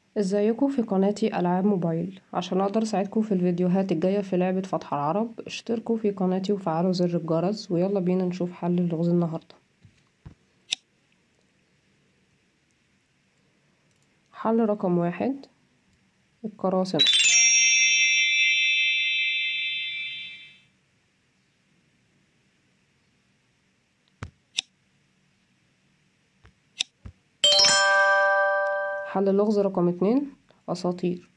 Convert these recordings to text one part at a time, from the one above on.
ازيكم في قناتي ألعاب موبايل عشان اقدر اساعدكم في الفيديوهات الجاية في لعبة فتح العرب اشتركوا في قناتي وفعلوا زر الجرس ويلا بينا نشوف حل اللغز النهاردة حل رقم واحد القراصنة حل اللغز رقم اتنين أساطير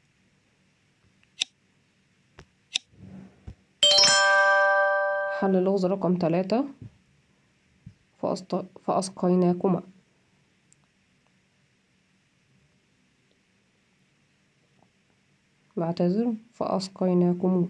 حل اللغز رقم تلاتة فأسط... فأسقيناكما بعتذر فأسقيناكم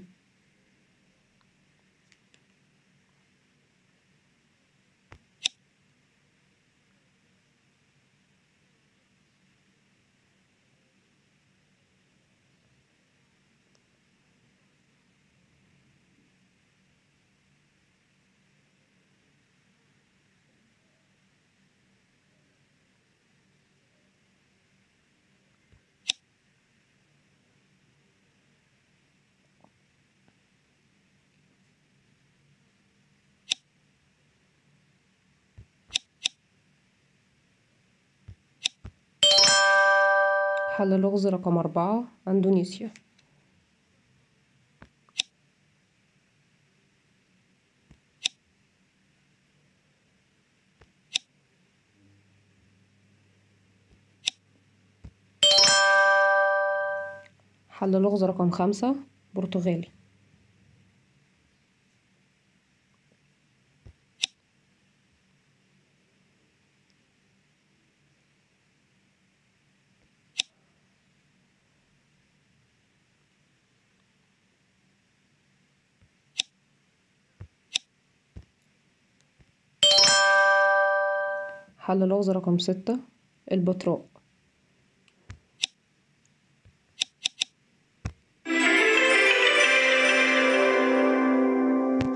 حل اللغز رقم أربعة أندونيسيا حل لغز رقم خمسة برتغالي حل لغز رقم ستة البتراء